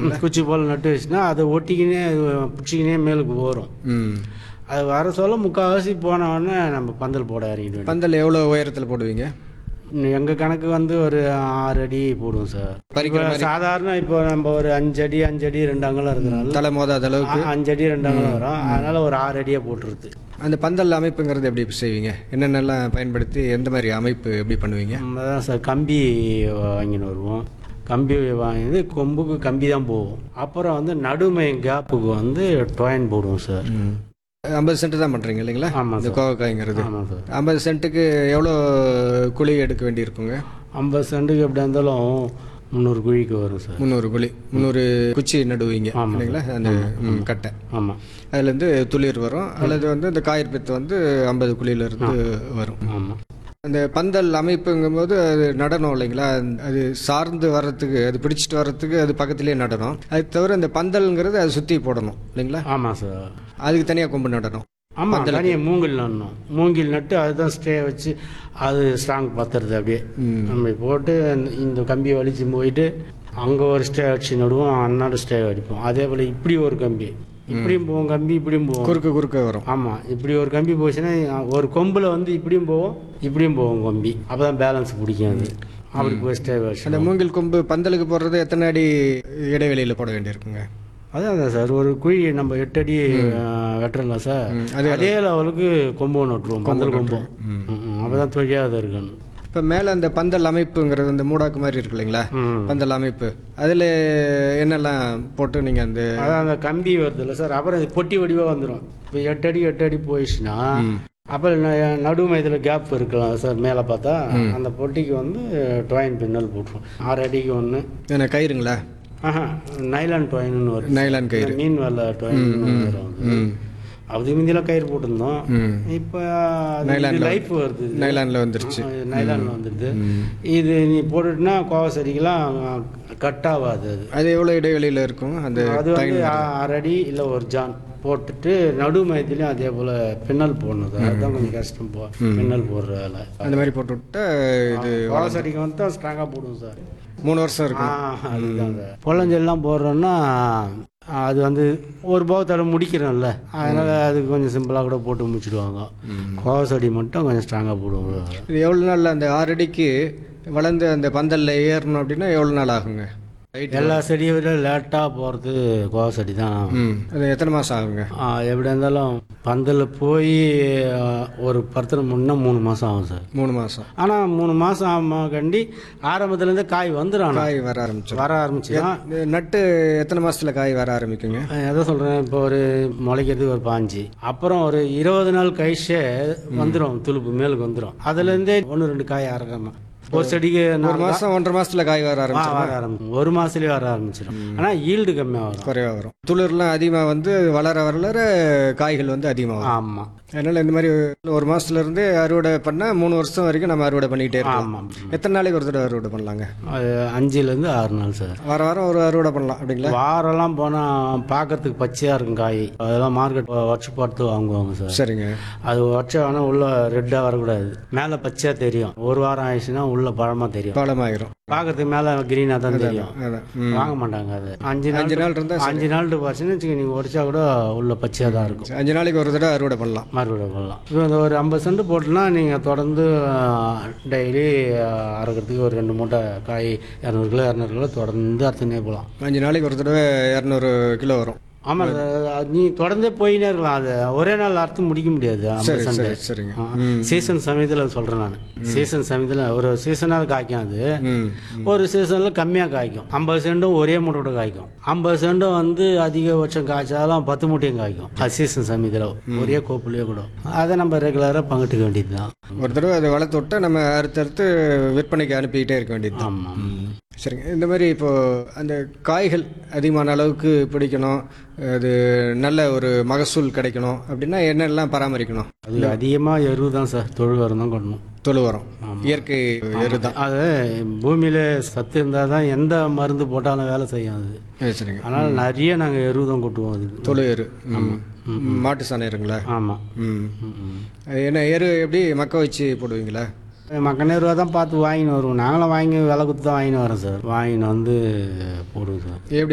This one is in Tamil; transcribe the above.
இல்லைங்களா குச்சி போல் நட்டு வச்சுன்னா அதை ஒட்டிக்கினே அது பிடிச்சிக்கினே மேலுக்கு வரும் ம் அது வர சொல்ல முக்கால்வாசி போன உடனே நம்ம பந்தல் போட இறங்கிட்டு வேண்டியது. பந்தல் எவ்வளோ உயரத்தில் போடுவீங்க எங்க கணக்கு வந்து ஒரு ஆறு அடி போடுவோம் சார் பறிக்கிற இப்ப சாதாரண இப்போ நம்ம ஒரு அஞ்சு அடி அஞ்சு அடி ரெண்டு அங்கலம் இருக்கிறனால தலை மோதாத அளவுக்கு அ- அஞ்சு அடி ரெண்டு அங்கலம் வரும் அதனால ஒரு ஆறு அடியா போட்டுருது அந்த பந்தல் அமைப்புங்கிறது எப்படி செய்வீங்க என்னென்னலாம் பயன்படுத்தி எந்த மாதிரி அமைப்பு எப்படி பண்ணுவீங்க நம்ம தான் சார் கம்பி வாங்கின்னு வருவோம் கம்பி வாங்கி கொம்புக்கு கம்பி தான் போகும் அப்புறம் வந்து நடுமை கேப்புக்கு வந்து டொயின் போடுவோம் சார் ம் ஐம்பது சென்ட் தான் பண்ணுறீங்க இல்லைங்களா ஆமாம் இந்த சார் கோவக்காய்ங்கிறது ஆமாம் சார் ஐம்பது சென்ட்டுக்கு எவ்வளோ குழி எடுக்க வேண்டியிருக்குங்க ஐம்பது சென்ட்டுக்கு எப்படி இருந்தாலும் முந்நூறு குழிக்கு வரும் சார் முந்நூறு குழி முந்நூறு குச்சி நடுவீங்க ஆமாம் இல்லைங்களா அந்த ம், கட்டை ஆமாம் அதுலேருந்து துளிர் வரும் அல்லது வந்து இந்த காயர் பித்து வந்து ஐம்பது குழியிலேருந்து வரும் ஆமாம் அந்த பந்தல் அமைப்புங்கும்போது அது நடனம் இல்லைங்களா அது சார்ந்து வர்றதுக்கு அது பிடிச்சிட்டு வர்றதுக்கு அது பக்கத்துலேயே நடனம் அது தவிர இந்த பந்தல்ங்கிறது அதை சுற்றி போடணும் இல்லைங்களா ஆமாம் சார் அதுக்கு தனியாக கொம்பு நடணும் ஆமாம் தனியாக மூங்கில் நடணும் மூங்கில் நட்டு அதுதான் ஸ்டே வச்சு அது ஸ்ட்ராங் பத்துறது அப்படியே ம். நம்ம போட்டு இந்த- இந்த கம்பியை வலிச்சு போயிட்டு அங்கே ஒரு ஸ்டே அடிச்சு நடுவோம் அன்னாடு ஸ்டே அடிப்போம் அதே போல் இப்படி ஒரு கம்பி இப்படியும் போவோம் கம்பி இப்படியும் போவோம் குறுக்க குறுக்க வரும் ஆமாம் இப்படி ஒரு கம்பி போச்சுன்னா ஒரு கொம்பில் வந்து இப்படியும் போவோம் இப்படியும் போவோம் கம்பி அப்போ தான் பேலன்ஸ் பிடிக்கும் அது அப்படி போய் ஸ்டே வச்சு அந்த மூங்கில் கொம்பு பந்தலுக்கு போடுறது எத்தனை அடி இடைவெளியில் போட வேண்டியிருக்குங்க அதான் சார் ஒரு குழி நம்ம எட்டு அடி வெட்டுறலாம் சார் ம், அதே அதே லெவலுக்கு கொம்பு ஒன்று விட்டுருவோம் பந்தல் கொம்பு அப்போ தான் தொழியாத இருக்கணும் இப்போ மேலே அந்த பந்தல் அமைப்புங்கிறது அந்த மூடாக்கு மாதிரி இருக்கு இல்லைங்களா ம். பந்தல் அமைப்பு அதில் என்னெல்லாம் போட்டு நீங்கள் அந்த அதான் அந்த கம்பி வருது இல்லை சார் அப்புறம் இது பொட்டி வடிவாக வந்துடும் இப்போ எட்டு அடி எட்டு அடி போயிடுச்சுன்னா அப்புறம் ந- நடுமை இதில் கேப் இருக்கலாம் சார் மேலே பார்த்தா அந்த பொட்டிக்கு வந்து டொயின் பின்னல் போட்டுரும் ஆறு அடிக்கு ஒன்று என்ன கயிறுங்களா ஆஹா நைலான் டொயின்னு வரும் நைலான் கயிறு மீன் வெள்ளை டொயின் வரும் ம் அது முந்தியெல்லாம் கயிறு போட்டிருந்தோம் ம் இப்போ நைலான்ல லைஃப் வருது நைலானில் வந்துருச்சு நைலான் வந்துடுது இது நீ போட்டுட்டுனா கோவ செடிக்கெல்லாம் கட் ஆகாது அது அது எவ்வளோ இடைவெளியில் இருக்கும் அந்த அது வந்து ஆ- அரை அடி இல்லை ஒரு ஜான் போட்டுட்டு நடு மையத்துலேயும் அதே போல் பின்னல் போடணும் அதுதான் கொஞ்சம் கஷ்டம் போ பின்னல் போடுற வேலை அந்த மாதிரி போட்டு விட்டா இது கோவ செடிக்கு வந்து தான் ஸ்ட்ராங்காக போடுவோம் சார் மூணு வருஷம் ஆ இருக்கும் அதுதாங்க பொள்ளஞ்செல்லாம் போடுறோன்னா அது வந்து ஒரு போகத்தோட முடிக்கிறோம்ல அதனால் அது கொஞ்சம் சிம்பிளாக கூட போட்டு முடிச்சிடுவாங்க கோவ செடி மட்டும் கொஞ்சம் ஸ்ட்ராங்காக போடுவாங்க இது எவ்வளோ நாள் அந்த ஆறு அடிக்கு வளர்ந்து அந்த பந்தல்ல ஏறணும் அப்படின்னா எவ்வளோ நாள் ஆகுங்க Height. எல்லா செடியை விட லேட்டாக போகிறது கோவ செடி தான் ம் அது எத்தனை மாதம் ஆகுங்க ஆ, எப்படி இருந்தாலும் பந்தல் போய் ஆ, ஒரு பருத்தனை முன்னே மூணு மாதம் ஆகும் சார் மூணு மாதம் ஆனால் மூணு மாதம் ஆமா கண்டி ஆரம்பத்துலேருந்து காய் வந்துடும் ஆனா. காய் வர ஆரம்பிச்சிடும் வர ஆரம்பிச்சுன்னா இது நட்டு எத்தனை மாசத்துல காய் வர ஆரம்பிக்குங்க எதை சொல்கிறேன் இப்போ ஒரு முளைக்கிறதுக்கு ஒரு பாஞ்சு அப்புறம் ஒரு இருபது நாள் கழிச்சே வந்துடும் துளுப்பு மேலுக்கு வந்துடும் அதுலேருந்தே ஒன்று ரெண்டு காய் அறக்காம ஒரு செடிக்கு ஒரு நாலு மாசம் ஒன்றரை மாசத்துல காய் வர கா- ஆரம்பிச்சிடும் வர ஆரம்பிக்கும் ஒரு மாதத்துலேயே வர ஆரம்பிச்சிடும் ஆனால் ஈல்டு கம்மியாக வரும் குறைவா வரும் துளிர்லாம் அதிகமாக வந்து வளர வளர காய்கள் வந்து அதிகமாக வரும் ஆமாம் அதனால இந்த மாதிரி ஒரு மாசத்துல இருந்து அறுவடை பண்ணா மூணு வருஷம் வரைக்கும் நம்ம அறுவடை பண்ணிக்கிட்டே இருக்கலாம் ஆமாம் எத்தனை நாளைக்கு ஒரு தடவை அறுவடை பண்ணலாங்க அது அஞ்சுலேருந்து ஆறு நாள் சார் வார வாரம் ஒரு அறுவடை பண்ணலாம் அப்படிங்களா வாரெல்லாம் போனால் பார்க்கறதுக்கு பச்சையாக இருக்கும் காய் அதெல்லாம் மார்க்கெட் வச்சு பார்த்து வாங்குவாங்க சார் சரிங்க அது வச்ச ஆனால் உள்ள ரெட்டாக வரக்கூடாது மேலே பச்சையாக தெரியும் ஒரு வாரம் ஆயிடுச்சுன்னா உள்ள பழமாக தெரியும் பழமாயிரும் பார்க்கறதுக்கு மேலே க்ரீனாக தான் தெரியும் அதான் ம். வாங்க மாட்டாங்க அது அஞ்சு நாள் அஞ்சு நாள் இருந்தா அஞ்சு நாள் பறிச்சுன்னு வச்சுக்க நீங்கள் உடைச்சா கூட உள்ள பச்சையாக தான் இருக்கும் அஞ்சு நாளைக்கு ஒரு தடவை அறுவடை பண்ணலாம் மறுபடியும் கொள்ளலாம் இப்போ இந்த ஒரு ஐம்பது சென்ட் போட்டுனா நீங்கள் தொடர்ந்து டெய்லி அறுக்கிறதுக்கு ஒரு ரெண்டு மூட்டை காய் இரநூறு கிலோ இரநூறு கிலோ தொடர்ந்து அறுத்துனே போகலாம் அஞ்சு நாளைக்கு ஒரு தடவை இரநூறு கிலோ வரும் ஆமாம் அது நீ தொடர்ந்தே போயினே இருக்கலாம் அது ஒரே நாள் அறுத்து முடிக்க முடியாது ஐம்பது சரி சென்ட் சரி சரிங்க சீசன் சமயத்தில் சொல்கிறேன் நான் சீசன் சமயத்தில் ஒரு சீசனாக காய்க்கும் அது ம் ஒரு சீசனில் கம்மியாக காய்க்கும் ஐம்பது சென்டும் ஒரே மூட்டோட காய்க்கும் ஐம்பது சென்டும் வந்து அதிகபட்சம் காய்ச்சாலும் பத்து மூட்டையும் காய்க்கும் அது சீசன் சமயத்தில் ஒரே கோப்புலேயே கூட அதை நம்ம ரெகுலராக பங்கிட்டுக்க வேண்டியது தான் ஒரு தடவை அதை வளர்த்து விட்டா நம்ம அறுத்தறுத்து விற்பனைக்கு அனுப்பிக்கிட்டே இருக்க வேண்டியது ஆமாம் சரிங்க இந்த மாதிரி இப்போ அந்த காய்கள் அதிகமான அளவுக்கு பிடிக்கணும் அது நல்ல ஒரு மகசூல் கிடைக்கணும் அப்படின்னா என்னெல்லாம் பராமரிக்கணும் அது அதிகமாக எரு தான் சார் தொழு உரம் தான் கொட்டணும் தொழு உரம் இயற்கை எரு தான் அது பூமியில் சத்து இருந்தால் தான் எந்த மருந்து போட்டாலும் வேலை செய்யும் அது சரி, சரிங்க அதனால் நிறைய நாங்கள் எரு தான் கொட்டுவோம் அதுக்கு தொழு எரு ம். மாட்டு சாணம் எருங்களா ஆமாம் ம் அது என்ன எரு எப்படி மக்க வச்சு போடுவீங்களா மக்கள் ரூபா தான் பார்த்து வாங்கின்னு வருவோம் நாங்களும் வாங்கி விலை கொடுத்து தான் வாங்கின்னு வரோம் சார் வாங்கின்னு வந்து போடுவோம் சார் எப்படி